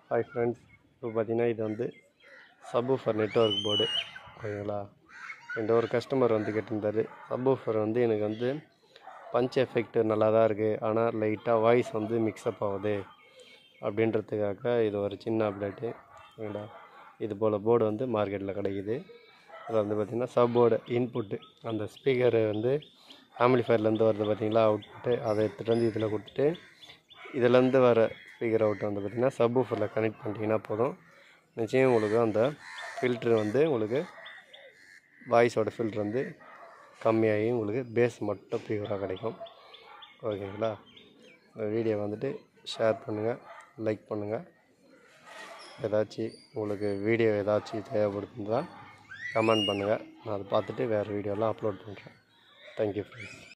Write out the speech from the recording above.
hi friends இப்போ பார்த்தீங்கன்னா இது வந்து சப்வூஃபர் நெட்ஒர்க் போர்டு ஓகேங்களா எந்த ஒரு கஸ்டமர் வந்து கேட்டிருந்தாரு சப்வூஃபர் வந்து எனக்கு வந்து பஞ்ச் எஃபெக்ட் நல்லா தான் இருக்குது ஆனால் லைட்டாக வாய்ஸ் வந்து மிக்ஸ்அப் ஆகுது அப்படின்றதுக்காக இது ஒரு சின்ன அப்டேட்டு ஓகேங்களா இது போல் போர்டு வந்து மார்க்கெட்டில் கிடைக்குது அதில் வந்து பார்த்திங்கன்னா சப் போர்டு இன்புட்டு அந்த ஸ்பீக்கரு வந்து ஆம்பிளிஃபயர்லேருந்து வருது பார்த்தீங்களா அவுட்புட்டு அதை எடுத்துகிட்டு வந்து இதில் கொடுத்துட்டு இதுலேருந்து வர ஸ்பீக்கர் அவுட் வந்து பார்த்திங்கன்னா சப்வூஃபரில் கனெக்ட் பண்ணிட்டீங்கன்னா போதும் நிச்சயம் உங்களுக்கு அந்த ஃபில்ட்ரு வந்து உங்களுக்கு வாய்ஸோட ஃபில்ட்ரு வந்து கம்மியாகி உங்களுக்கு பேஸ் மட்டும் ப்யூராக கிடைக்கும் ஓகேங்களா இந்த வீடியோ வந்துட்டு ஷேர் பண்ணுங்கள் லைக் பண்ணுங்கள் ஏதாச்சும் உங்களுக்கு வீடியோ ஏதாச்சும் தேவைப்படுதுன்னா கமெண்ட் பண்ணுங்கள் நான் அதை பார்த்துட்டு வேறு வீடியோலாம் அப்லோட் பண்ணுறேன் தேங்க்யூ ஃப்ரெண்ட்ஸ்